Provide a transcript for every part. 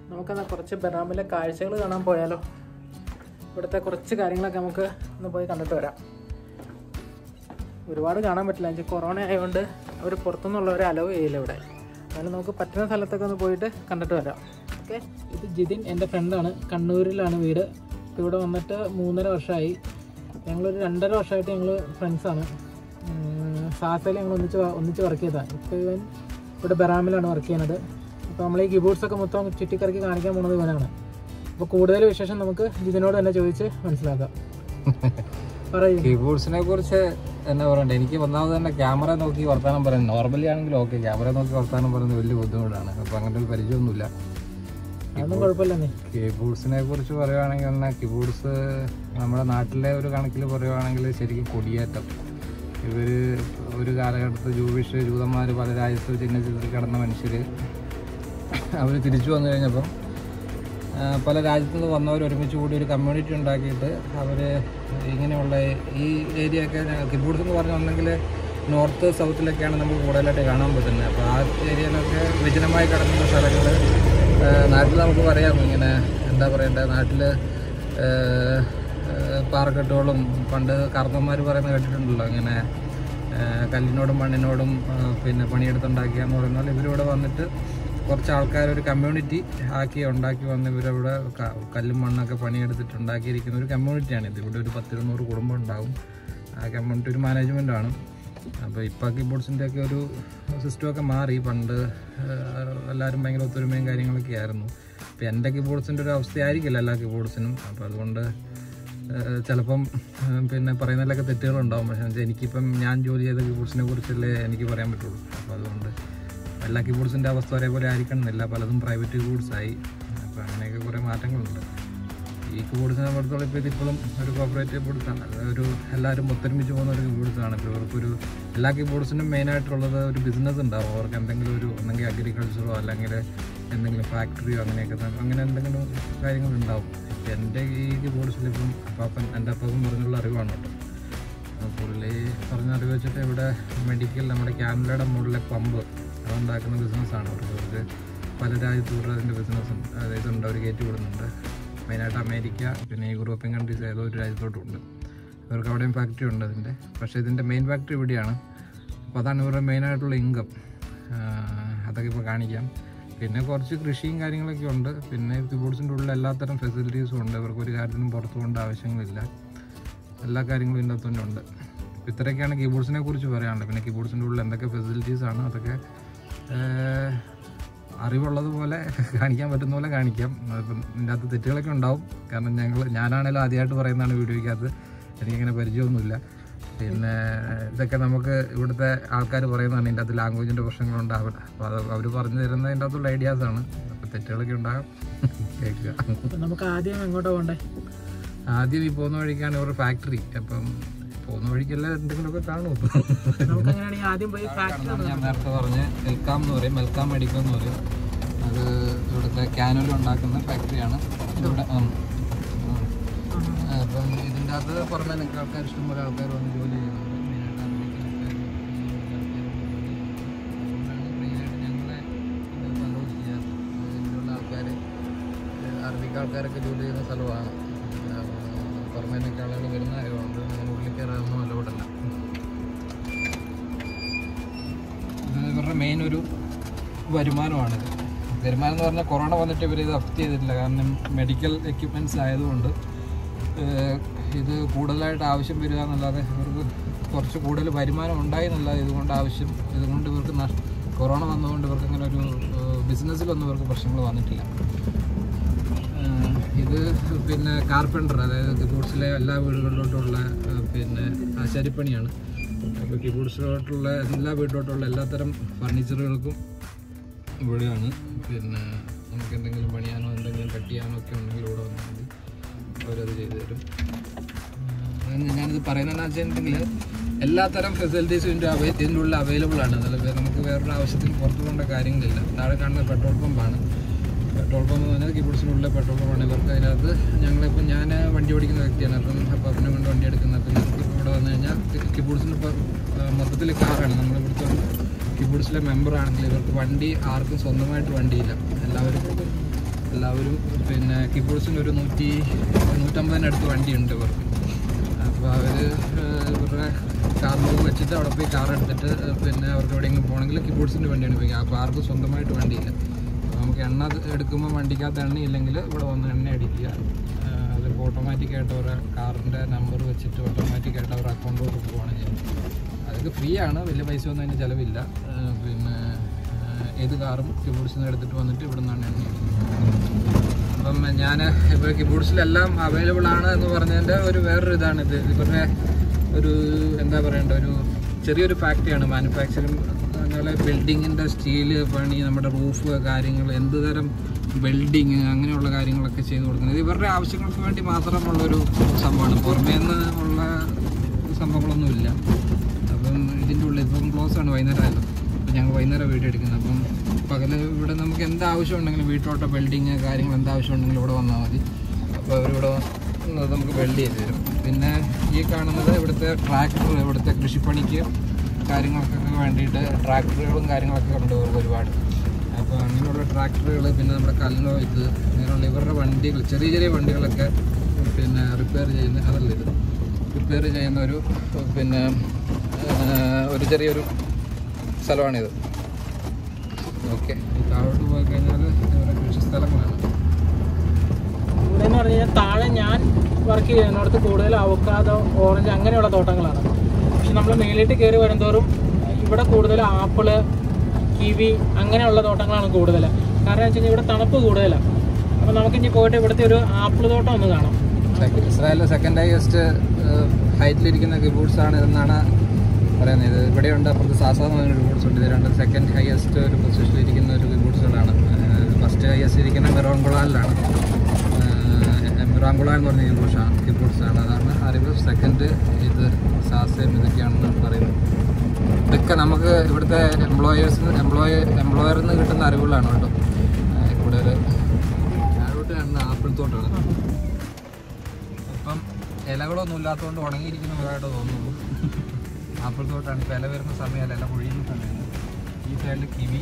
നമുക്കെന്നാൽ കുറച്ച് ബെറാമിലെ കാഴ്ചകൾ കാണാൻ പോയാലോ ഇവിടുത്തെ കുറച്ച് കാര്യങ്ങളൊക്കെ നമുക്ക് ഒന്ന് പോയി കണ്ടിട്ട് വരാം ഒരുപാട് കാണാൻ പറ്റില്ല എന്നുവെച്ചാൽ കൊറോണ ആയതുകൊണ്ട് അവർ പുറത്തുനിന്നുള്ളവരെ അലവ് ചെയ്യില്ല ഇവിടെ എന്നാലും നമുക്ക് പറ്റുന്ന സ്ഥലത്തൊക്കെ ഒന്ന് പോയിട്ട് കണ്ടിട്ട് വരാം ഓക്കെ ഇത് ജിതിൻ എൻ്റെ ഫ്രണ്ടാണ് കണ്ണൂരിലാണ് വീട് ഇപ്പോൾ ഇവിടെ വന്നിട്ട് മൂന്നര വർഷമായി ഞങ്ങളൊരു രണ്ടര വർഷമായിട്ട് ഞങ്ങൾ ഫ്രണ്ട്സാണ് സാസയിൽ ഞങ്ങൾ ഒന്നിച്ച് വ- ഒന്നിച്ച് വർക്ക് ചെയ്തതാണ് ഇപ്പോൾ ഇവൻ ഇവിടെ ബെറാമിലാണ് വർക്ക് ചെയ്യുന്നത് അപ്പോൾ നമ്മൾ ഈ കീബോർഡ്സൊക്കെ മൊത്തം ചുറ്റിക്കറക്കി കാണിക്കാൻ പോകുന്നത് ഇവനാണ് അപ്പോൾ കൂടുതൽ വിശേഷം നമുക്ക് ജിതിനോട് തന്നെ ചോദിച്ച് മനസ്സിലാക്കാം പറയൂ കീബോർഡ്സിനെ കുറിച്ച് എന്നാ പറയണ്ടേ എനിക്ക് ഒന്നാമത് തന്നെ ക്യാമറ നോക്കി വർത്താനം പറയുന്നത് നോർമലി ആണെങ്കിലും ഓക്കെ ക്യാമറ നോക്കി വർത്താനം പറയുന്നത് വലിയ ബുദ്ധിമുട്ടാണ് അപ്പോൾ അങ്ങനത്തെ ഒരു പരിചയമൊന്നുമില്ല അതൊന്നും കുഴപ്പമില്ലെന്നേ കീബോർഡ്സിനെ കുറിച്ച് പറയുവാണെങ്കിൽ തന്നെ കീബോർഡ്സ് നമ്മുടെ നാട്ടിലെ ഒരു കണക്കിൽ പറയുവാണെങ്കിൽ ശരിക്കും കൊടിയേറ്റം ഇവർ ഒരു കാലഘട്ടത്തിൽ ജൂവിഷ് ജൂതന്മാർ പല രാജ്യത്ത് ചിഹ്ന ചിത്രത്തിൽ കിടന്ന മനുഷ്യർ അവർ തിരിച്ചു വന്നു കഴിഞ്ഞപ്പം ആ, പല രാജ്യത്തു നിന്ന് വന്നവർ ഒരുമിച്ച് കൂടി ഒരു കമ്മ്യൂണിറ്റി ഉണ്ടാക്കിയിട്ട് അവർ ഇങ്ങനെയുള്ള ഈ ഏരിയ ഒക്കെ കിബൂഡ്സ് എന്ന് പറഞ്ഞിട്ടുണ്ടെങ്കിൽ നോർത്ത് സൗത്തിലൊക്കെയാണ് നമുക്ക് കൂടുതലായിട്ട് കാണാൻ പറ്റുന്നത് അപ്പോൾ ആ ഏരിയയിലൊക്കെ വിജനമായി കിടക്കുന്ന സ്ഥലങ്ങൾ നാട്ടിൽ നമുക്ക് പറയാം ഇങ്ങനെ എന്താ പറയണ്ടേ നാട്ടിൽ പാറക്കെട്ടുകളും പണ്ട് കാർന്നന്മാർ പറയുന്നത് കേട്ടിട്ടുണ്ടല്ലോ ഇങ്ങനെ ആ, കല്ലിനോടും മണ്ണിനോടും ആ, പിന്നെ പണിയെടുത്തുണ്ടാക്കിയ എന്ന് പറയുന്നത് ഇവരിവിടെ വന്നിട്ട് കുറച്ച് ആൾക്കാർ ഒരു കമ്മ്യൂണിറ്റി ആക്കി ഉണ്ടാക്കി വന്ന് ഇവരവിടെ ക- കല്ലും മണ്ണൊക്കെ പണിയെടുത്തിട്ട് ഉണ്ടാക്കിയിരിക്കുന്ന ഒരു കമ്മ്യൂണിറ്റിയാണ് ഇത് ഇവിടെ ഒരു പത്തിരുന്നൂറ് കുടുംബം ഉണ്ടാവും ആ കമ്മ്യൂണിറ്റി ഒരു മാനേജ്മെൻറ്റാണ് അപ്പോൾ ഇപ്പോൾ കീബോർഡ്സിൻ്റെ ഒക്കെ ഒരു സിസ്റ്റമൊക്കെ മാറി പണ്ട് ആ, എല്ലാവരും ഭയങ്കര ഒത്തൊരുമയും കാര്യങ്ങളൊക്കെ ആയിരുന്നു അപ്പോൾ എൻ്റെ കീബോർഡ്സിൻ്റെ ഒരു അവസ്ഥയായിരിക്കില്ല എല്ലാ കീബോർഡ്സിനും അപ്പോൾ അതുകൊണ്ട് ഏഹ് ചിലപ്പം ഏഹ് പിന്നെ പറയുന്നതിലൊക്കെ തെറ്റുകളുണ്ടാവും പക്ഷേ എന്ന് വെച്ചാൽ എനിക്കിപ്പം ഞാൻ ജോലി ചെയ്ത കീബോർഡ്സിനെ കുറിച്ചല്ലേ എനിക്ക് പറയാൻ പറ്റുള്ളൂ അപ്പോൾ അതുകൊണ്ട് എല്ലാ കീബോർഡ്സിൻ്റെ അവസ്ഥ ഒരേപോലെ ആയിരിക്കണമെന്നില്ല പലതും പ്രൈവറ്റ് കീബോർഡ്സ് ആയി അപ്പോൾ അങ്ങനെയൊക്കെ കുറേ മാറ്റങ്ങളുണ്ട് ഈ കീബോർഡ്സിനെ പുറത്തോളം ഇപ്പോൾ ഇതിപ്പോഴും ഒരു കോപ്പറേറ്റീവ് കീബോർഡ്സാണ് ഒരു എല്ലാവരും ഒത്തൊരുമിച്ച് പോകുന്ന ഒരു കീബോർഡ്സാണ് ഇപ്പോൾ ഇവർക്കൊരു എല്ലാ കീബോർഡ്സിനും മെയിനായിട്ടുള്ളത് ഒരു ബിസിനസ് ഉണ്ടാവും അവർക്ക് എന്തെങ്കിലും ഒരു ഒന്നെങ്കിൽ അഗ്രികൾച്ചറോ അല്ലെങ്കിൽ എന്തെങ്കിലും ഫാക്ടറിയോ അങ്ങനെയൊക്കെ തന്നെ- അങ്ങനെ എന്തെങ്കിലും കാര്യങ്ങളുണ്ടാവും ഇപ്പം എൻ്റെ ഈ കീബോർഡ്സിൽ ഇപ്പം അപ്പാപ്പൻ എൻ്റെ അപ്പാപ്പൻ പറഞ്ഞുള്ള അറിവാണ് കേട്ടോ അപ്പോൾ പുള്ളി പറഞ്ഞ അറിവ് വെച്ചിട്ട് ഇവിടെ മെഡിക്കൽ നമ്മുടെ ക്യാമലയുടെ മുകളിലെ പമ്പ് അതുണ്ടാക്കുന്ന ബിസിനസ്സാണ് അവർക്ക് അവർക്ക് പല രാജ്യത്തും ഇവിടെ അതിൻ്റെ ബിസിനസ്സും അതായത് ഉണ്ട് അവർ കയറ്റി വിടുന്നുണ്ട് മെയിനായിട്ട് അമേരിക്ക പിന്നെ ഈ യൂറോപ്യൻ കൺട്രീസ് ഏതോ ഒരു രാജ്യത്തോട്ടുമുണ്ട് ഇവർക്ക് അവിടെയും ഫാക്ടറി ഉണ്ട് അതിൻ്റെ പക്ഷേ ഇതിൻ്റെ മെയിൻ ഫാക്ടറി ഇവിടെയാണ് അപ്പോൾ അതാണ് ഇവരുടെ മെയിനായിട്ടുള്ള ഇൻകം അതൊക്കെ ഇപ്പോൾ കാണിക്കാം പിന്നെ കുറച്ച് കൃഷിയും കാര്യങ്ങളൊക്കെ ഉണ്ട് പിന്നെ കീബോർഡ്സിൻ്റെ ഉള്ളിൽ എല്ലാത്തരം ഫെസിലിറ്റീസും ഉണ്ട് ഇവർക്ക് ഒരു കാര്യത്തിനും പുറത്തു പോകേണ്ട ആവശ്യങ്ങളില്ല എല്ലാ കാര്യങ്ങളും ഇതിൻ്റെ അകത്ത് തന്നെ ഉണ്ട് അപ്പോൾ ഇത്രയൊക്കെയാണ് കീബോർഡ്സിനെ കുറിച്ച് പറയാനുള്ളത് പിന്നെ കീബോർഡ്സിൻ്റെ ഉള്ളിൽ എന്തൊക്കെ ഫെസിലിറ്റീസ് ആണ് അതൊക്കെ ഏഹ്, അറിവുള്ളതുപോലെ കാണിക്കാൻ പറ്റുന്ന പോലെ കാണിക്കാം അതിപ്പം ഇതിൻ്റെ അകത്ത് തെറ്റുകളൊക്കെ ഉണ്ടാവും കാരണം ഞങ്ങൾ ഞാനാണേലും ആദ്യമായിട്ട് പറയുന്നതാണ് വീഡിയോയ്ക്കകത്ത് എനിക്കങ്ങനെ പരിചയമൊന്നുമില്ല പിന്നെ ഇതൊക്കെ നമുക്ക് ഇവിടുത്തെ ആൾക്കാർ പറയുന്നതാണ് ഇതിൻ്റെ അകത്ത് ലാംഗ്വേജിൻ്റെ പ്രശ്നങ്ങളുണ്ട് അവർ അപ്പോൾ അത് അവർ പറഞ്ഞു തരുന്ന ഇതിൻ്റെ അകത്തുള്ള ഐഡിയാസാണ് അപ്പോൾ തെറ്റുകളൊക്കെ ഉണ്ടാകും കേൾക്കുക അപ്പം നമുക്ക് ആദ്യം എങ്ങോട്ടാ പോകണ്ടേ ആദ്യം ഈ പോകുന്ന വഴിക്കാണ് ഇവരുടെ ഫാക്ടറി അപ്പം പോകുന്ന വഴിക്കെല്ലാം എന്തെങ്കിലുമൊക്കെ കാണും നമുക്ക് അങ്ങനെയാണെങ്കിൽ ആദ്യം പോയി ഫാക്ടറി കാണുന്നത് ഞാൻ നേരത്തെ പറഞ്ഞ മെൽക്കാം എന്ന് പറയും മെൽക്കാം മെഡിക്കൽ എന്ന് പറയും അത് ഇവിടുത്തെ ക്യാനൽ ഉണ്ടാക്കുന്ന ഫാക്ടറിയാണ് ഇവിടെ ഉം. ഉം. അപ്പം ഇതിൻ്റെ അകത്ത് പുറമെ നിങ്ങൾക്ക് ആൾക്കാർ ഇഷ്ടംപോലെ ആൾക്കാർ വന്ന് ജോലി ചെയ്യുന്നുണ്ട് മെയിനായിട്ട് അമേരിക്കൻ ആൾക്കാർ അതുകൊണ്ടാണ് മെയിനായിട്ട് ഞങ്ങളെ ഇത് follow ചെയ്യാറ്. ഇതിലുള്ള ആൾക്കാർ അറബിക്ക് ആൾക്കാരൊക്കെ ജോലി ചെയ്യുന്ന സ്ഥലമാണ് പുറമേ നിന്നൊക്കെ ആളുകൾ വരുന്ന ആയതുകൊണ്ട് അങ്ങനെ ഉള്ളിൽ കയറാനൊന്നും അലോഡല്ല ഇത് ഇവരുടെ മെയിൻ ഒരു വരുമാനമാണിത് വരുമാനം എന്ന് പറഞ്ഞാൽ കൊറോണ വന്നിട്ട് ഇവർ ഇത് അഫക്റ്റ് ചെയ്തിട്ടില്ല കാരണം മെഡിക്കൽ എക്യുപ്മെൻറ്റ്സ് ആയതുകൊണ്ട് ഏഹ്, ഇത് കൂടുതലായിട്ട് ആവശ്യം വരിക എന്നല്ലാതെ ഇവർക്ക് കുറച്ച് കൂടുതൽ വരുമാനം ഉണ്ടായി എന്നല്ലാതെ ഇതുകൊണ്ട് ആവശ്യം ഇതുകൊണ്ട് ഇവർക്ക് നഷ്ട കൊറോണ വന്നതുകൊണ്ട് ഇവർക്ക് അങ്ങനെ ഒരു ബിസിനസ്സിലൊന്നും ഇവർക്ക് പ്രശ്നങ്ങൾ വന്നിട്ടില്ല ഏഹ്, ഇത് പിന്നെ കാർപ്പൻറ്റർ അതായത് കിബോർഡ്സിലെ എല്ലാ വീടുകളിലോട്ടുള്ള ഏഹ്, പിന്നെ ആശാരിപ്പണിയാണ് അപ്പോൾ കിബോർഡ്സിലോട്ടുള്ള എല്ലാ വീട്ടിലോട്ടുള്ള എല്ലാത്തരം ഫർണിച്ചറുകൾക്കും ഇവിടെയാണ് പിന്നെ നമുക്ക് എന്തെങ്കിലും പണിയാനോ എന്തെങ്കിലും കട്ട് ചെയ്യാനോ ഒക്കെ ഉണ്ടെങ്കിൽ ഇവിടെ വന്നാൽ മതി അവരത് ചെയ്തു തരും ഉം, ഞാനിത് പറയുന്നതെന്ന് വെച്ചിട്ടുണ്ടെങ്കിൽ എല്ലാത്തരം ഫെസിലിറ്റീസും ഇതിൻ്റെ അവൈ ഇതിൻ്റെ ഉള്ളിൽ അവൈലബിൾ ആണ് അതിൽ വേ- നമുക്ക് വേറൊരു ആവശ്യത്തിന് പുറത്തു പോകേണ്ട കാര്യങ്ങളില്ല താഴെ കാണുന്ന പെട്രോൾ പമ്പാണ് പെട്രോൾ പമ്പ് എന്ന് പറഞ്ഞാൽ കിബിഡ്സിനുള്ള പെട്രോൾ പമ്പാണ് ഇവർക്ക് അതിനകത്ത് ഞങ്ങളിപ്പോൾ ഞാൻ വണ്ടി ഓടിക്കുന്ന വ്യക്തിയാണ് അപ്പം അപ്പോൾ അതിനെ കൊണ്ട് വണ്ടി എടുക്കുന്നത് അപ്പം ഞങ്ങൾക്ക് ഇവിടെ വന്നു കഴിഞ്ഞാൽ കിബിഡ്സിന് ഇപ്പോൾ മൊത്തത്തിൽ കാറാണ് നമ്മൾ ഇവിടുത്തെ കിബിഡ്സിലെ മെമ്പർ ആണെങ്കിൽ ഇവർക്ക് വണ്ടി ആർക്കും സ്വന്തമായിട്ട് വണ്ടിയില്ല എല്ലാവർക്കും എല്ലാവരും പിന്നെ കിബോഴ്സിന് ഒരു നൂറ്റി നൂറ്റമ്പതിനടുത്ത് വണ്ടിയുണ്ട് ഇവർക്ക് അപ്പോൾ അവർ ഇവരുടെ കാറിൽ വെച്ചിട്ട് അവിടെ പോയി കാർ എടുത്തിട്ട് പിന്നെ അവർക്ക് എവിടെയെങ്കിലും പോകണമെങ്കിൽ കിബോർഡ്സിൻ്റെ വണ്ടിയാണ് ഉപയോഗിക്കുക അപ്പോൾ ആർക്കും സ്വന്തമായിട്ട് വണ്ടിയില്ല അപ്പോൾ നമുക്ക് എണ്ണ എടുക്കുമ്പോൾ വണ്ടിക്കകത്ത് എണ്ണ ഇല്ലെങ്കിൽ ഇവിടെ വന്ന് എണ്ണ അടിക്കുക ആ, അത് ഓട്ടോമാറ്റിക്കായിട്ട് അവരുടെ കാറിൻ്റെ നമ്പർ വെച്ചിട്ട് ഓട്ടോമാറ്റിക്കായിട്ട് അവരുടെ അക്കൗണ്ടിലോട്ട് പോവുകയാണ് ചെയ്യുന്നത് അതൊക്കെ ഫ്രീ ആണ് വലിയ പൈസ ഒന്നും അതിന് ചിലവില്ല ആ, പിന്നെ ആ, ഏത് കാറും കിബോർഡ്സിൽ നിന്ന് എടുത്തിട്ട് വന്നിട്ട് ഇവിടെ നിന്നാണ് എണ്ണ അടിക്കുന്നത് അപ്പം ഞാൻ ഇപ്പോൾ കിബോർഡ്സിലെല്ലാം അവൈലബിൾ ആണ് എന്ന് പറഞ്ഞതിൻ്റെ ഒരു വേറൊരു ഇതാണിത് ഇവരുടെ ഒരു എന്താ പറയണ്ട ഒരു ചെറിയൊരു ഫാക്ടറിയാണ് മാനുഫാക്ചറിങ് അതുപോലെ ബിൽഡിങ്ങിൻ്റെ സ്റ്റീല് പണി നമ്മുടെ റൂഫ് കാര്യങ്ങൾ എന്ത് തരം വെൽഡിങ് അങ്ങനെയുള്ള കാര്യങ്ങളൊക്കെ ചെയ്ത് കൊടുക്കുന്നത് ഇത് ഇവരുടെ ആവശ്യങ്ങൾക്ക് വേണ്ടി മാത്രമുള്ളൊരു സംഭവമാണ് പുറമേ നിന്ന് ഉള്ള സംഭവങ്ങളൊന്നുമില്ല അപ്പം ഇതിൻ്റെ ഉള്ളിൽ ഇപ്പം ക്ലോസ് ആണ് വൈകുന്നേരമല്ലോ അപ്പം ഞങ്ങൾ വൈകുന്നേരം വീഡിയോ എടുക്കുന്നത് അപ്പം പകല് ഇവിടെ നമുക്ക് എന്ത് ആവശ്യം ഉണ്ടെങ്കിലും വീട്ടിലോട്ട് വെൽഡിങ് കാര്യങ്ങൾ എന്ത് ആവശ്യം ഉണ്ടെങ്കിലും ഇവിടെ വന്നാൽ മതി അപ്പോൾ അവരിവിടെ വന്ന് നമുക്ക് വെൽഡ് ചെയ്ത് തരും പിന്നെ ഈ കാണുന്നത് ഇവിടുത്തെ ട്രാക്ടർ ഇവിടുത്തെ കൃഷിപ്പണിക്ക് കാര്യങ്ങൾക്കൊക്കെ വേണ്ടിയിട്ട് ട്രാക്ടറുകളും കാര്യങ്ങളൊക്കെ ഉണ്ട് ഇവർക്ക് ഒരുപാട് അപ്പോൾ അങ്ങനെയുള്ള ട്രാക്ടറുകൾ പിന്നെ നമ്മുടെ കല്ലോ ഇത് അങ്ങനെയുള്ള ഇവരുടെ വണ്ടികൾ ചെറിയ ചെറിയ വണ്ടികളൊക്കെ പിന്നെ റിപ്പയർ ചെയ്യുന്ന അതല്ല ഇത് റിപ്പയർ ചെയ്യുന്ന ഒരു പിന്നെ ആ, ഒരു ചെറിയൊരു സ്ഥലമാണിത് ഓക്കെ താഴോട്ട് പോയി കഴിഞ്ഞാൽ ഇവരുടെ കൃഷി സ്ഥലങ്ങളാണ് ഇവിടെ എന്ന് പറഞ്ഞു കഴിഞ്ഞാൽ താഴെ ഞാൻ വർക്ക് ചെയ്യുന്നിടത്ത് കൂടുതൽ അവക്കാദോ ഓറഞ്ച് അങ്ങനെയുള്ള തോട്ടങ്ങളാണ് പക്ഷെ നമ്മൾ മേലിട്ട് കയറി വരുന്തോറും ഇവിടെ കൂടുതൽ ആപ്പിള് കിവി അങ്ങനെയുള്ള തോട്ടങ്ങളാണ് കൂടുതൽ കാരണം വെച്ച് കഴിഞ്ഞാൽ ഇവിടെ തണുപ്പ് കൂടുതലാണ് അപ്പോൾ നമുക്ക് ഇനി പോയിട്ട് ഇവിടുത്തെ ഒരു ആപ്പിൾ തോട്ടം ഒന്ന് കാണാം ഇസ്രായേലിലെ സെക്കൻഡ് ഹയസ്റ്റ് ഹൈറ്റിലിരിക്കുന്ന കിബൂട്ട്സ് ആണ് എന്നാണ് പറയുന്നത് ഇത് ഇവിടെയുണ്ട് അപ്പുറത്ത് സാസ എന്ന് പറഞ്ഞ കിബൂട്ട്സ് ഉണ്ട് ഇത് രണ്ടും സെക്കൻഡ് ഹയസ്റ്റ് ഒരു പൊസിഷനിലിരിക്കുന്ന ഒരു കിബൂട്ട്സുകളാണ് ഫസ്റ്റ് ഹയസ്റ്റ് ഇരിക്കുന്ന മിറോങ്കുളാലിലാണ് മിറാങ്കുള എന്ന് പറഞ്ഞ കിബൂട്ട്സാണ് കിബൂട്ട്സാണ് അതാണ് അറിവ് സെക്കൻഡ് ഇത് സാസയും ഇതൊക്കെയാണെന്ന് പറയുന്നത് ഇതൊക്കെ നമുക്ക് ഇവിടുത്തെ എംപ്ലോയേഴ്സ് എംപ്ലോയ എംപ്ലോയറിൽ നിന്ന് കിട്ടുന്ന അറിവുകളാണ് കേട്ടോ ആ, കൂടുതൽ താഴോട്ട് കാണുന്ന ആപ്പിൾ തോട്ടമാണ് ഇപ്പം ഇലകളൊന്നും ഇല്ലാത്തതുകൊണ്ട് ഉണങ്ങിയിരിക്കുന്ന മരമായിട്ട് തോന്നുന്നു ആപ്പിൾ തോട്ടാണ് ഇപ്പം ഇല വരുന്ന സമയമല്ല ഇല പൊഴിയുന്ന സമയമാണ് ഈ സൈഡിൽ കിവി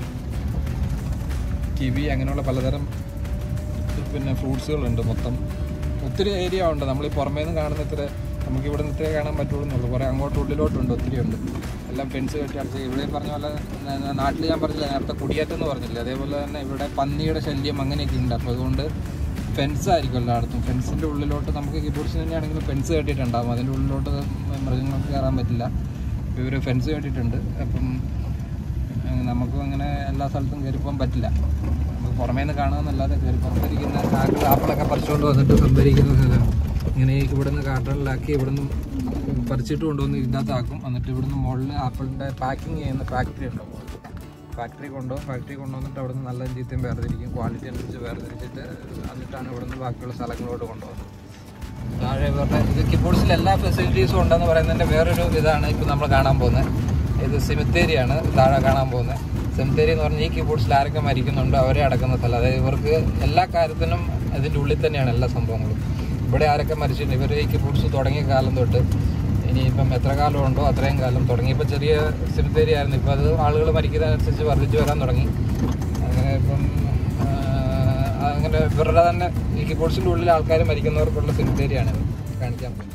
കിവി അങ്ങനെയുള്ള പലതരം പിന്നെ ഫ്രൂട്ട്സുകളുണ്ട് മൊത്തം ഒത്തിരി ഏരിയ ഉണ്ട് നമ്മൾ ഈ പുറമേ നിന്ന് കാണുന്ന ഇത്ര നമുക്ക് ഇവിടെ നിന്ന് ഇത്രേ കാണാൻ പറ്റുള്ളൂ എന്നുള്ളൂ കുറേ അങ്ങോട്ട് ഉള്ളിലോട്ടുണ്ട് ഒത്തിരി ഉണ്ട് എല്ലാം ഫെൻസ് കെട്ടി അടച്ച് ഇവിടെ പറഞ്ഞ പോലെ ന- നാട്ടിൽ ഞാൻ പറഞ്ഞില്ല നേരത്തെ കുടിയേറ്റം എന്ന് പറഞ്ഞില്ല അതേപോലെ തന്നെ ഇവിടെ പന്നിയുടെ ശല്യം അങ്ങനെയൊക്കെ ഉണ്ട് അപ്പോൾ അതുകൊണ്ട് ഫെൻസ് ആയിരിക്കും എല്ലായിടത്തും ഫെൻസിൻ്റെ ഉള്ളിലോട്ട് നമുക്ക് കിബോർഡ്സിന് തന്നെയാണെങ്കിലും ഫെൻസ് കെട്ടിയിട്ടുണ്ടാകും അതിൻ്റെ ഉള്ളിലോട്ട് മൃഗങ്ങൾക്ക് കയറാൻ പറ്റില്ല ഇവർ ഫെൻസ് കെട്ടിയിട്ടുണ്ട് അപ്പം അങ്ങനെ നമുക്കും അങ്ങനെ എല്ലാ സ്ഥലത്തും കയറിപ്പോകാൻ പറ്റില്ല നമുക്ക് പുറമേ നിന്ന് കാണുമെന്നല്ലാതെ കയറി പുറത്തിരിക്കുന്ന ആപ്പിൾ ആപ്പിളൊക്കെ പറിച്ചുകൊണ്ട് വന്നിട്ട് സംഭരിക്കുന്ന സ്ഥലം ഇങ്ങനെ ഇവിടുന്ന് കാർട്ടണിലാക്കി ഇവിടുന്ന് പറിച്ചിട്ട് കൊണ്ടുവന്ന് ഇതിനകത്താക്കും എന്നിട്ട് ഇവിടുന്ന് മുകളിൽ ആപ്പിളിൻ്റെ പാക്കിങ് ചെയ്യുന്ന ഫാക്ടറി ഉണ്ടാവും ഫാക്ടറി കൊണ്ടുപോകും ഫാക്ടറി കൊണ്ടുവന്നിട്ട് അവിടുന്ന് നല്ല ചീത്തയും വേർതിരിക്കും ക്വാളിറ്റി അനുസരിച്ച് വേർതിരിച്ചിട്ട് എന്നിട്ടാണ് ഇവിടുന്ന് ബാക്കിയുള്ള സ്ഥലങ്ങളിലോട്ട് കൊണ്ടുപോകുന്നത് താഴെ ഇവരുടെ ഇത് കിബോർഡ്സിൽ എല്ലാ ഫെസിലിറ്റീസും ഉണ്ടെന്ന് പറയുന്നതിൻ്റെ വേറൊരു ഇതാണ് ഇപ്പോൾ നമ്മൾ കാണാൻ പോകുന്നത് ഇത് സിമിത്തേരിയാണ് താഴെ കാണാൻ പോകുന്നത് സിമിത്തേരി എന്ന് പറഞ്ഞാൽ ഈ കിബോർഡ്സിൽ ആരൊക്കെ മരിക്കുന്നുണ്ടോ അവരെ അടക്കുന്ന സ്ഥലം അതായത് ഇവർക്ക് എല്ലാ കാര്യത്തിനും ഇതിൻ്റെ ഉള്ളിൽ തന്നെയാണ് എല്ലാ സംഭവങ്ങളും ഇവിടെ ആരൊക്കെ മരിച്ചിട്ടുണ്ട് ഇവർ ഈ കിബോർഡ്സ് തുടങ്ങിയ കാലം തൊട്ട് ഇനിയിപ്പം എത്ര കാലം ഉണ്ടോ അത്രയും കാലം തുടങ്ങിയപ്പോൾ ചെറിയ സിമിത്തേരി ആയിരുന്നു ഇപ്പോൾ അത് ആളുകൾ മരിക്കുന്നതനുസരിച്ച് വർദ്ധിച്ചു വരാൻ തുടങ്ങി അങ്ങനെ ഇപ്പം ആ, അങ്ങനെ ഇവരുടെ തന്നെ ഈ കിബോർഡ്സിൻ്റെ ഉള്ളിൽ ആൾക്കാർ മരിക്കുന്നവർക്കുള്ള സിമിത്തേരിയാണ് കാണിക്കാൻ പോകുന്നത്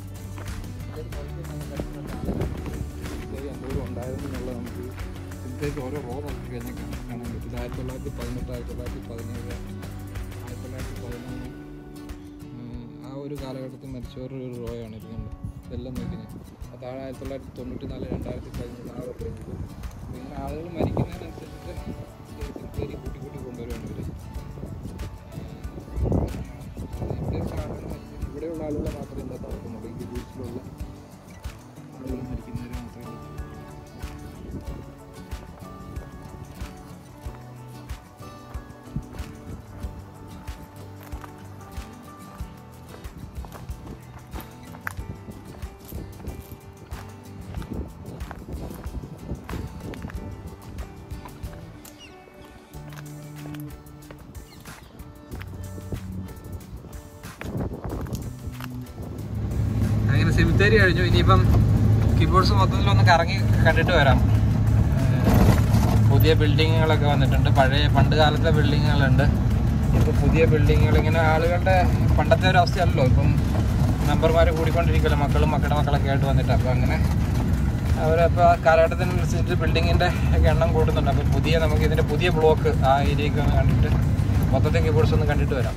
ഉണ്ടായിരുന്നുള്ള നമുക്ക് സിമിത്തേരി ഓരോ റോ നോക്കി കഴിഞ്ഞാൽ കാണാൻ പറ്റും ആയിരത്തി തൊള്ളായിരത്തി പതിനെട്ട് ആയിരത്തി തൊള്ളായിരത്തി പതിനേഴ് ആയിരത്തി തൊള്ളായിരത്തി പതിനൊന്ന് ആ ഒരു കാലഘട്ടത്തിൽ മരിച്ചവരുടെ ഒരു റോയാണ് ഇരിക്കുന്നത് ഇതെല്ലാം നോക്കി ഞാൻ ആ താഴെ ആയിരത്തി തൊള്ളായിരത്തി തൊണ്ണൂറ്റി നാല് രണ്ടായിരത്തി പതിമൂന്ന് ആ ഒരു range. അപ്പോൾ ഇങ്ങനെ ആളുകൾ മരിക്കുന്നതിനനുസരിച്ച് സിമിത്തേരി കൂട്ടി കൂട്ടി കൊണ്ടുവരുവാണ് ഇവർ ഇവിടെയൊക്കെ ആളുകൾ മരിക്കുന്നത് ഇവിടെയുള്ള ആളുകളെ മാത്രമേ എന്താ നടക്കുന്നുള്ളൂ ഈ ബീച്ചിലുള്ള ആളുകൾ മരിക്കുന്നവർ മാത്രമേ ഉള്ളൂ. അങ്ങനെ സെമിത്തേരി കഴിഞ്ഞു ഇനിയിപ്പം കീബോർഡ്സ് മൊത്തത്തിലൊന്ന് കറങ്ങി കണ്ടിട്ട് വരാം ഏഹ് പുതിയ ബിൽഡിങ്ങുകളൊക്കെ വന്നിട്ടുണ്ട് പഴയ പണ്ട് കാലത്തെ ബിൽഡിങ്ങുകളുണ്ട് ഇപ്പോൾ പുതിയ ബിൽഡിങ്ങുകൾ ഇങ്ങനെ ആളുകളുടെ പണ്ടത്തെ ഒരു അവസ്ഥയല്ലല്ലോ ഇപ്പം മെമ്പർമാർ കൂടിക്കൊണ്ടിരിക്കുമല്ലോ മക്കളും മക്കളുടെ മക്കളൊക്കെ ആയിട്ട് വന്നിട്ട് അപ്പോൾ അങ്ങനെ അവരപ്പോൾ കാലഘട്ടത്തിനനുസരിച്ച് ബിൽഡിങ്ങിൻ്റെ ഒക്കെ എണ്ണം കൂടുന്നുണ്ട് അപ്പോൾ പുതിയ നമുക്ക് ഇതിൻ്റെ പുതിയ ബ്ലോക്ക് ആ ഏരിയയൊക്കെ ഒന്ന് കണ്ടിട്ട് മൊത്തത്തിൽ കീബോർഡ്സ് ഒന്ന് കണ്ടിട്ട് വരാം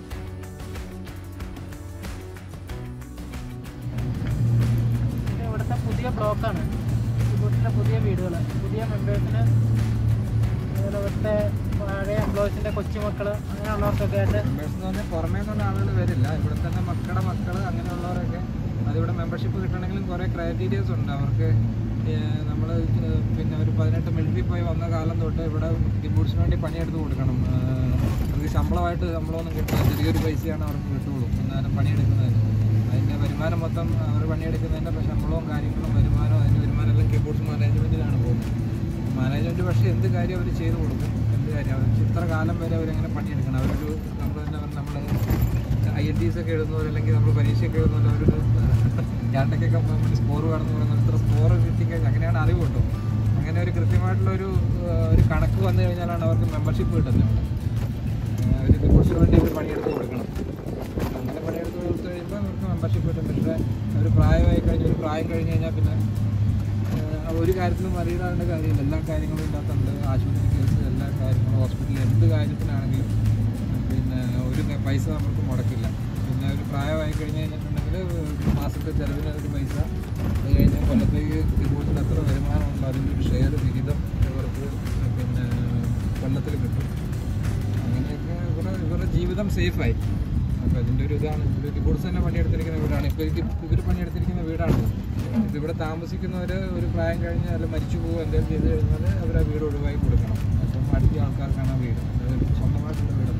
ഇത് ഇവിടുത്തെ പുതിയ ബ്ലോക്കാണ് ഇവിടുത്തെ പുതിയ വീടുകൾ പുതിയ മെമ്പേഴ്സിന് അതുപോലെ ഇവിടുത്തെ പഴയ എംപ്ലോയീസിൻ്റെ കൊച്ചുമക്കൾ അങ്ങനെയുള്ളവർക്കൊക്കെ ആയിട്ട് മെമ്പേഴ്സ് എന്ന് പറഞ്ഞാൽ പുറമേ നിന്നുള്ള ആളുകൾ വരില്ല ഇവിടെ തന്നെ മക്കളുടെ മക്കൾ അങ്ങനെയുള്ളവരൊക്കെ അതിവിടെ മെമ്പർഷിപ്പ് കിട്ടണമെങ്കിലും കുറേ ക്രൈറ്റീരിയസ് ഉണ്ട് അവർക്ക് നമ്മൾ പിന്നെ ഒരു പതിനെട്ട് മിലിറ്ററി പോയി വന്ന കാലം തൊട്ട് ഇവിടെ കിബൂട്സിന് വേണ്ടി പണിയെടുത്ത് കൊടുക്കണം ഏഹ് അവർക്ക് ശമ്പളമായിട്ട് ശമ്പളമൊന്നും കിട്ടില്ല ചെറിയൊരു പൈസയാണ് അവർക്ക് കിട്ടുള്ളൂ എന്നാലും പണിയെടുക്കുന്നതിന് അതിൻ്റെ വരുമാനം മൊത്തം അവർ പണിയെടുക്കുന്നതിൻ്റെ ശമ്പളവും കാര്യങ്ങളും വരുമാനവും അതിൻ്റെ വരുമാനം എല്ലാം കിബൂട്സ് മാനേജ്മെൻറ്റിലാണ് പോകുന്നത് മാനേജ്മെൻറ്റ് പക്ഷേ എന്ത് കാര്യം അവർ ചെയ്തു കൊടുക്കും എന്ത് കാര്യം അവർ ഇത്ര കാലം വരെ അവരെങ്ങനെ പണിയെടുക്കണം അവരൊരു നമ്മൾ തന്നെ നമ്മൾ ഐ എൻ ടീസ് ഒക്കെ എഴുതുന്നവർ അല്ലെങ്കിൽ നമ്മൾ പരീക്ഷയൊക്കെ എഴുതുന്നവർ അവരൊരു രണ്ടൊക്കെ വേണ്ടി സ്കോർ വേണമെന്ന് പറയുന്നത് ഇത്ര സ്കോർ കിട്ടിക്കഴിഞ്ഞാൽ അങ്ങനെയാണ് അറിവ് കേട്ടോ അങ്ങനെ ഒരു കൃത്യമായിട്ടുള്ള ഒരു ഏഹ്, ഒരു കണക്ക് വന്നു കഴിഞ്ഞാലാണ് അവർക്ക് മെമ്പർഷിപ്പ് കിട്ടുന്നത് ഇവിടെ അവർ റിപ്പോർട്സിന് വേണ്ടി അവർ പണിയെടുത്ത് കൊടുക്കണം അങ്ങനെ പണിയെടുത്ത് കൊടുത്തു കഴിയുമ്പോൾ അവർക്ക് മെമ്പർഷിപ്പ് കിട്ടും പക്ഷേ അവർ പ്രായമായി കഴിഞ്ഞ് ഒരു പ്രായം കഴിഞ്ഞ് കഴിഞ്ഞാൽ പിന്നെ ഏഹ് ഒരു കാര്യത്തിലും അറിയിടാണ്ട കാര്യമില്ല എല്ലാ കാര്യങ്ങളും ഇതിനകത്തുണ്ട് ആശുപത്രി കേസ് എല്ലാ കാര്യങ്ങളും ഹോസ്പിറ്റലിൽ എന്ത് കാര്യത്തിനാണെങ്കിലും പിന്നെ ഒരു ക- പൈസ നമുക്ക് മുടക്കില്ല പിന്നെ ഒരു പ്രായമായി കഴിഞ്ഞ് കഴിഞ്ഞിട്ടുണ്ടെങ്കിൽ ഒരു മാസത്തെ ചിലവിന് ഒരു പൈസ അത് കഴിഞ്ഞ് കൊല്ലത്തേക്ക് റിപ്പോർട്ടിൽ എത്ര വരുമാനമുണ്ടോ അതിൻ്റെ ഒരു ഷെയർ വിഹിതം ഇവർക്ക് പിന്നെ കൊല്ലത്തിൽ കിട്ടും അങ്ങനെയൊക്കെ ഇവരുടെ ഇവരുടെ ജീവിതം സേഫായി അപ്പോൾ അതിൻ്റെ ഒരു ഇതാണ് ഇവർ റിപ്പോർട്ട്സ് തന്നെ പണിയെടുത്തിരിക്കുന്ന വീടാണ് ഇപ്പോൾ ഇത് ഇവർ പണിയെടുത്തിരിക്കുന്ന വീടാണ് ഇതിവിടെ താമസിക്കുന്നവർ ഒരു പ്രായം കഴിഞ്ഞ് അല്ല മരിച്ചു പോകുക എന്തെങ്കിലും ചെയ്ത് കഴിഞ്ഞാൽ അവർ ആ വീട് ഒഴിവാക്കി കൊടുക്കണം അപ്പം അടുത്ത ആൾക്കാർക്കാണ് ആ വീട് അതായത് സ്വന്തമായിട്ടുള്ള വീടല്ല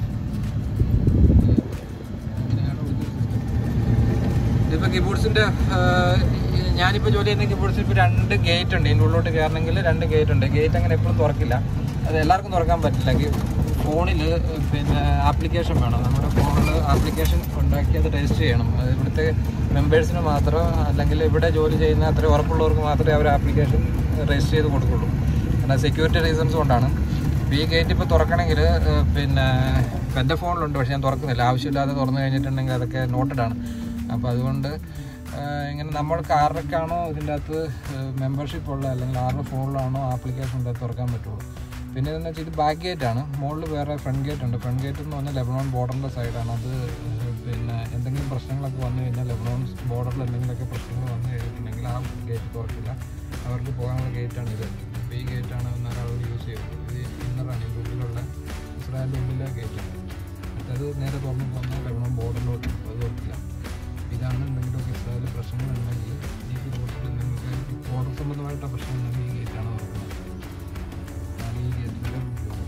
അങ്ങനെയാണ് ഒരു സിസ്റ്റം ഇതിപ്പോൾ കിബോർഡ്സിൻ്റെ ഞാനിപ്പോൾ ജോലി ചെയ്യുന്ന കിബോർഡ്സിൽ ഇപ്പോൾ രണ്ട് ഗേറ്റ് ഉണ്ട് ഇതിൻ്റെ ഉള്ളിലോട്ട് കയറണമെങ്കിൽ രണ്ട് ഗേറ്റ് ഉണ്ട് ഗേറ്റ് അങ്ങനെ എപ്പോഴും തുറക്കില്ല അത് എല്ലാവർക്കും തുറക്കാൻ പറ്റില്ല ഫോണിൽ പിന്നെ ആപ്ലിക്കേഷൻ വേണം നമ്മുടെ ഫോണിൽ ആപ്ലിക്കേഷൻ ഉണ്ടാക്കി അത് രജിസ്റ്റർ ചെയ്യണം അത് ഇവിടുത്തെ മെമ്പേഴ്സിന് മാത്രം അല്ലെങ്കിൽ ഇവിടെ ജോലി ചെയ്യുന്ന അത്ര ഉറപ്പുള്ളവർക്ക് മാത്രമേ അവർ ആപ്ലിക്കേഷൻ രജിസ്റ്റർ ചെയ്ത് കൊടുക്കുള്ളൂ കാരണം സെക്യൂരിറ്റി റീസൺസ് കൊണ്ടാണ് ഇപ്പോൾ ഈ ഗേറ്റ് ഇപ്പോൾ തുറക്കണമെങ്കിൽ പിന്നെ ഇപ്പം എൻ്റെ ഫോണിലുണ്ട് പക്ഷേ ഞാൻ തുറക്കുന്നില്ല ആവശ്യമില്ലാതെ തുറന്നു കഴിഞ്ഞിട്ടുണ്ടെങ്കിൽ അതൊക്കെ നോട്ടഡ് ആണ് അപ്പോൾ അതുകൊണ്ട് ആ, ഇങ്ങനെ നമ്മൾക്ക് ആരുടെക്കാണോ ഇതിൻ്റെ അകത്ത് മെമ്പർഷിപ്പ് ഉള്ള അല്ലെങ്കിൽ ആരുടെ ഫോണിലാണോ ആപ്ലിക്കേഷൻ ഉണ്ട് അത് തുറക്കാൻ പറ്റുള്ളൂ പിന്നെ ഇതെന്ന് വെച്ചാൽ ഇത് ബാക്ക് ഗേറ്റ് ആണ് മുകളിൽ വേറെ ഫ്രണ്ട് ഗേറ്റ് ഉണ്ട് ഫ്രണ്ട് ഗേറ്റ് എന്ന് പറഞ്ഞാൽ ലെബനോൺ ബോർഡറിൻ്റെ സൈഡാണ് അത് പിന്നെ എന്തെങ്കിലും പ്രശ്നങ്ങളൊക്കെ വന്നു കഴിഞ്ഞാൽ ലെബനോൺ ബോർഡറിൽ എന്തെങ്കിലുമൊക്കെ പ്രശ്നങ്ങൾ വന്നു കഴിഞ്ഞിട്ടുണ്ടെങ്കിൽ ആ ഗേറ്റ് തുറക്കില്ല അവർക്ക് പോകാനുള്ള ഗേറ്റാണ് ഇത് അപ്പോൾ ഈ ഗേറ്റാണ് ഒന്നര ആളുകൾ യൂസ് ചെയ്യുന്നത് ഇത് ഇന്നറാണ് ഇതിൻ്റെ ഉള്ളിലുള്ള ഇസ്രായേലിൻ്റെ ഉള്ളിലെ ഗേറ്റാണ് മറ്റേത് നേരെ തുറന്ന് പോകുന്ന ലെബനോൺ ബോർഡറിലോട്ട് അത് തുറക്കില്ല ഇതാണ് എന്തെങ്കിലുമൊക്കെ ഇസ്രായേൽ പ്രശ്നങ്ങളുണ്ടെങ്കിൽ ഈ റോട്ടിൽ നിങ്ങൾക്ക് ബോർഡർ സംബന്ധമായിട്ടുള്ള പ്രശ്നമുണ്ടെങ്കിൽ ഈ ഗേറ്റാണ് തുറക്കുന്നത് അതാണ് ഈ ഗേറ്റിൻ്റെ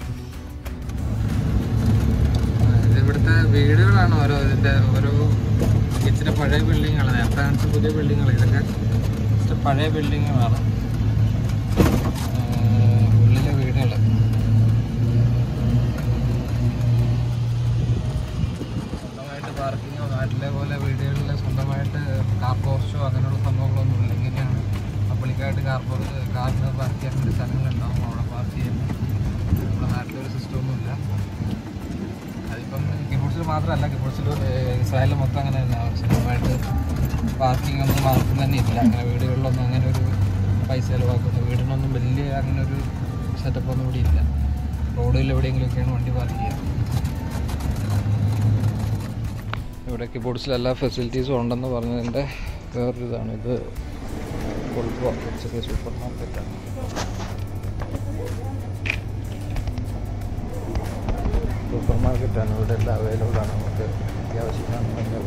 ഇത് ഇവിടുത്തെ വീടുകളാണ് ഓരോ ഇതിൻ്റെ ഓരോ ഇച്ചിരി പഴയ ബിൽഡിങ്ങുകൾ നേരത്തെ കാണിച്ച പുതിയ ബിൽഡിങ്ങുകൾ ഇതൊക്കെ ഇച്ചിരി പഴയ ബിൽഡിങ്ങുകളാണ് ഉള്ളിലെ വീടുകൾ സ്വന്തമായിട്ട് പാർക്കിങ്ങോ നാട്ടിലെ പോലെ വീടുകളിൽ സ്വന്തമായിട്ട് കാർ പോസ്റ്റോ അങ്ങനെയുള്ള സംഭവങ്ങളൊന്നും ഇല്ല ഇങ്ങനെയാണ് പബ്ലിക്കായിട്ട് കാർ കാറിന് പാർക്ക് ചെയ്യാൻ വേണ്ടി സ്ഥലങ്ങളുണ്ടാവും അവിടെ പാർക്ക് ചെയ്യുന്നു നമ്മുടെ നാട്ടിലൊരു സിസ്റ്റമൊന്നുമില്ല അതിപ്പം കിബോർഡ്സിൽ മാത്രമല്ല കിബോർഡ്സിൽ ഇസ്രായേലിൽ മൊത്തം അങ്ങനെ തന്നെ സ്വന്തമായിട്ട് പാർക്കിംഗ് ഒന്നും ആർക്കും തന്നെ ഇല്ല അങ്ങനെ വീടുകളിലൊന്നും അങ്ങനെ ഒരു പൈസ ചിലവാക്കുന്നു വീടിനൊന്നും വലിയ അങ്ങനെ ഒരു സെറ്റപ്പ് ഒന്നും ഇവിടെ ഇല്ല റോഡിൽ എവിടെയെങ്കിലുമൊക്കെയാണ് വണ്ടി പാർക്ക് ചെയ്യുക ഇവിടെ കിബോർഡ്സിൽ എല്ലാ ഫെസിലിറ്റീസും ഉണ്ടെന്ന് പറഞ്ഞതിൻ്റെ വേറൊരു ഇതാണ് ഇത് കൊൾബോ ചെറിയ സൂപ്പർ മാർക്കറ്റാണ് സൂപ്പർ മാർക്കറ്റാണ് ഇവിടെ എല്ലാം അവൈലബിൾ ആണ് നമുക്ക് അത്യാവശ്യമാണ്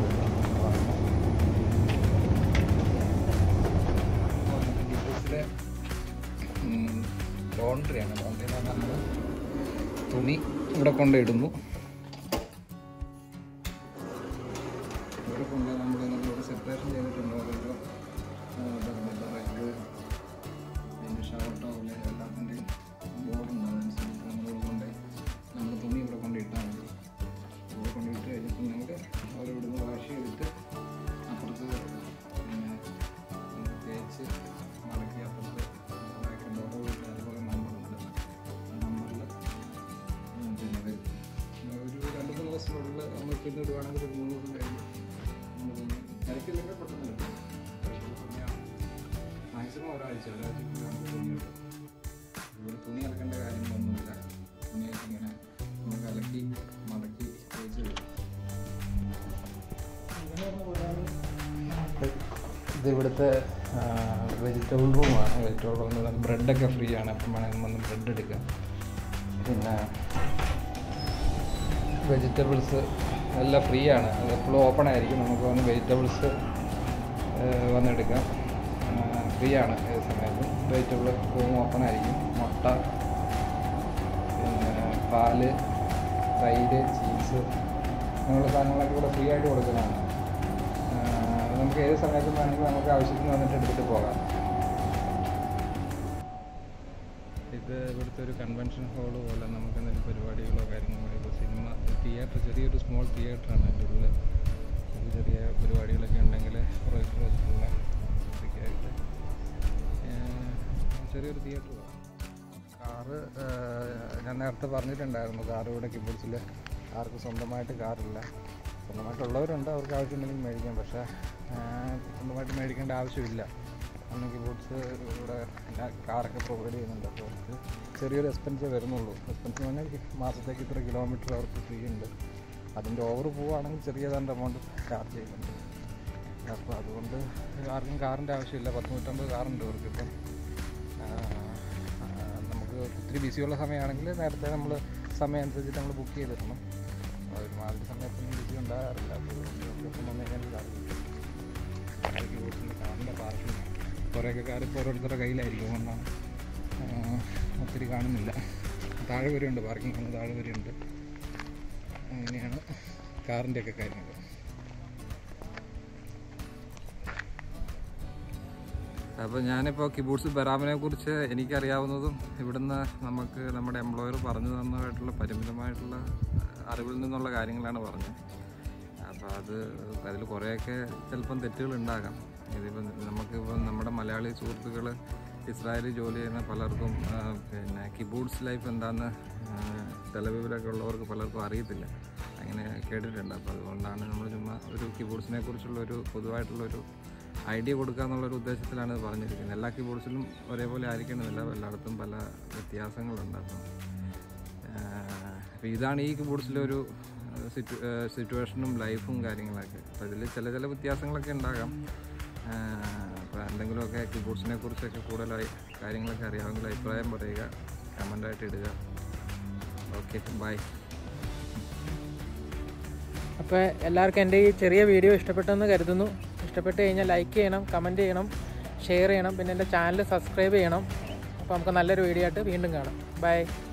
ലോണ്ടറിയാണ് ലോണ്ടറി എന്ന് പറഞ്ഞാൽ നമ്മൾ തുണി ഇവിടെ കൊണ്ടിടുന്നു ഇവിടെ കൊണ്ട് നമ്മൾ ഇവിടെ സെപ്പറേഷൻ ചെയ്തിട്ടുണ്ട് ഓരോരോ ഇത് അതിൻ്റെ ഷവർ ടവല് എല്ലാത്തിൻ്റെയും ബോർഡുണ്ട് അതനുസരിച്ച് നമ്മൾ കൊണ്ട് നമ്മൾ തുണി ഇവിടെ കൊണ്ട് ഇട്ടാൽ മതി ഇവിടെ കൊണ്ട് ഇട്ട് കഴിഞ്ഞിട്ട് നമുക്ക് അവർ ഇവിടുന്ന് വാഷ് ചെയ്തിട്ട് അപ്പുറത്ത് പിന്നെ നമുക്ക് തേച്ച് മടക്കി അപ്പുറത്ത് ഇതാക്കി ബോർഡ് അതുപോലെ നമ്പറുണ്ട് ആ നമ്പറിൽ പിന്നെ വരും ഒരു ചെന്ന് വിടുവാണെങ്കിൽ ഒരു മൂന്ന് ദിവസം കഴിയുമ്പോൾ നിരക്കില്ലെങ്കിൽ പെട്ടെന്ന് കിട്ടും മാക്സിമം ഒരാഴ്ച ഒരാഴ്ചക്കുള്ളിൽ നമുക്ക് തുണി കിട്ടും ഇവിടെ തുണി അലക്കേണ്ട കാര്യങ്ങളൊന്നുമില്ല തുണിയൊക്കെ ഇങ്ങനെ നമുക്ക് അലക്കി മടക്കി തേച്ച് തരും ഇത് ഇവിടുത്തെ വെജിറ്റബിൾ റൂമാണ് വെജിറ്റബിൾ റൂമിൽ ബ്രെഡൊക്കെ ഫ്രീ ആണ് അപ്പം വേണമെങ്കിൽ വന്ന് ബ്രെഡ് എടുക്കാം പിന്നെ വെജിറ്റബിൾസ് എല്ലാം ഫ്രീ ആണ് അത് എപ്പോഴും ഓപ്പൺ ആയിരിക്കും നമുക്ക് വന്ന് വെജിറ്റബിൾസ് വന്നെടുക്കാം ഫ്രീ ആണ് ഏത് സമയത്തും വെജിറ്റബിൾ റൂം ഓപ്പൺ ആയിരിക്കും മുട്ട പിന്നെ പാല് തൈര് ചീസ് അങ്ങനെയുള്ള സാധനങ്ങളൊക്കെ ഇവിടെ ഫ്രീ ആയിട്ട് കൊടുക്കുന്നതാണ് ആ, നമുക്ക് ഏത് സമയത്തും വേണമെങ്കിൽ നമുക്ക് ആവശ്യത്തിന് വന്നിട്ട് എടുത്തിട്ട് പോകാം ഇത് ഇവിടുത്തെ ഒരു കൺവെൻഷൻ ഹാള് പോലെ നമുക്ക് എന്തെങ്കിലും പരിപാടികളോ കാര്യങ്ങളോ ഇപ്പോൾ സിനിമ തിയേറ്റർ ചെറിയൊരു സ്മോൾ തിയേറ്ററാണ് അതിൻ്റെ ഉള്ളിൽ നമുക്ക് ചെറിയ പരിപാടികളൊക്കെ ഉണ്ടെങ്കിൽ പ്രൊജക്ടർ വെച്ചിട്ടുള്ള ഇതൊക്കെ ആയിട്ട് ഏഹ്, ചെറിയൊരു തിയേറ്റർ കാറ് ഏഹ്, ഞാൻ നേരത്തെ പറഞ്ഞിട്ടുണ്ടായിരുന്നു കാർ ഇവിടെ കിബിൾസിൽ ആർക്കും സ്വന്തമായിട്ട് കാറില്ല സ്വന്തമായിട്ടുള്ളവരുണ്ട് അവർക്ക് ആവശ്യമുണ്ടെങ്കിൽ മേടിക്കാം പക്ഷേ ഏഹ്, സ്വന്തമായിട്ട് മേടിക്കേണ്ട ആവശ്യമില്ല അന്ന് കിബിൾസ് ഇവിടെ എല്ലാ കാറൊക്കെ പ്രൊവൈഡ് ചെയ്യുന്നുണ്ട് അപ്പോൾ അവർക്ക് ചെറിയൊരു എക്സ്പെൻസേ വരുന്നുള്ളൂ എക്സ്പെൻസ് എന്ന് പറഞ്ഞാൽ മാസത്തേക്ക് ഇത്ര കിലോമീറ്റർ അവർക്ക് ഫ്രീ ഉണ്ട് അതിൻ്റെ ഓവർ പോവുകയാണെങ്കിൽ ചെറിയ തൻ്റെ എമൗണ്ട് ചാർജ് ചെയ്യുന്നുണ്ട് അപ്പോൾ അതുകൊണ്ട് ആർക്കും കാറിൻ്റെ ആവശ്യമില്ല പത്ത് നൂറ്റമ്പത് കാറുണ്ട് ഇവർക്ക് ഇപ്പം ആ, ആ, നമുക്ക് ഒത്തിരി ബിസിയുള്ള സമയമാണെങ്കിൽ നേരത്തെ നമ്മൾ സമയം അനുസരിച്ചിട്ട് നമ്മൾ ബുക്ക് ചെയ്തിടണം ഒരുമാതിരി സമയത്തൊന്നും ബിസി ഉണ്ടാകാറില്ല അപ്പോൾ ഇപ്പം വന്നു കഴിഞ്ഞാൽ കാർ കിട്ടും അതൊക്കെ വീട്ടിൽ കാറിൻ്റെ പാർക്കിംഗ് കുറേയൊക്കെ കാർ ഇപ്പോൾ ഓരോരുത്തരുടെ കയ്യിലായിരിക്കും അതുകൊണ്ടാണ് ആ, ഒത്തിരി കാണുന്നില്ല താഴെ വരെയുണ്ട് പാർക്കിംഗ് താഴെ വരെയുണ്ട് അങ്ങനെയാണ് കാറിൻ്റെ ഒക്കെ കാര്യങ്ങൾ അപ്പോൾ ഞാനിപ്പോൾ കിബൂട്സ് ബറാമിനെ കുറിച്ച് എനിക്കറിയാവുന്നതും ഇവിടുന്ന് നമുക്ക് നമ്മുടെ എംപ്ലോയർ പറഞ്ഞു തന്നതായിട്ടുള്ള പരിമിതമായിട്ടുള്ള അറിവിൽ നിന്നുള്ള കാര്യങ്ങളാണ് പറഞ്ഞത് അപ്പോൾ അത് അതിൽ കുറേയൊക്കെ ചിലപ്പം തെറ്റുകൾ ഉണ്ടാകാം ഇതിപ്പം നമുക്കിപ്പം നമ്മുടെ മലയാളി സുഹൃത്തുക്കൾ ഇസ്രായേലിൽ ജോലി ചെയ്യുന്ന പലർക്കും ആ, പിന്നെ കിബൂട്സ് ലൈഫ് എന്താണെന്ന് തെലവിലൊക്കെ ഉള്ളവർക്ക് പലർക്കും അറിയത്തില്ല അങ്ങനെ കേട്ടിട്ടുണ്ട് അപ്പോൾ അതുകൊണ്ടാണ് നമ്മൾ ചുമ്മാ ഒരു കിബൂട്സിനെ കുറിച്ചുള്ള ഒരു പൊതുവായിട്ടുള്ളൊരു ഐഡിയ കൊടുക്കുക എന്നുള്ളൊരു ഉദ്ദേശത്തിലാണ് ഇത് പറഞ്ഞിരിക്കുന്നത് എല്ലാ കീബോർഡ്സിലും ഒരേപോലെ ആയിരിക്കണമെന്നില്ല എല്ലായിടത്തും പല വ്യത്യാസങ്ങളുണ്ട് അപ്പം അപ്പോൾ ഇതാണ് ഈ കീബോർഡ്സിലെ ഒരു സിറ്റു സിറ്റുവേഷനും ലൈഫും കാര്യങ്ങളൊക്കെ അപ്പോൾ ഇതിൽ ചില ചില വ്യത്യാസങ്ങളൊക്കെ ഉണ്ടാകാം അപ്പോൾ എന്തെങ്കിലുമൊക്കെ കീബോർഡ്സിനെ കുറിച്ചൊക്കെ കൂടുതലായി കാര്യങ്ങളൊക്കെ അറിയാമെങ്കിൽ അഭിപ്രായം പറയുക കമൻ്റായിട്ട് ഇടുക ഓക്കെ ബൈ അപ്പോൾ എല്ലാവർക്കും എൻ്റെ ഈ ചെറിയ വീഡിയോ ഇഷ്ടപ്പെട്ടെന്ന് കരുതുന്നു ഇഷ്ടപ്പെട്ട് കഴിഞ്ഞാൽ ലൈക്ക് ചെയ്യണം കമൻറ്റ് ചെയ്യണം ഷെയർ ചെയ്യണം പിന്നെ എൻ്റെ ചാനൽ സബ്സ്ക്രൈബ് ചെയ്യണം അപ്പോൾ നമുക്ക് നല്ലൊരു വീഡിയോ ആയിട്ട് വീണ്ടും കാണാം ബൈ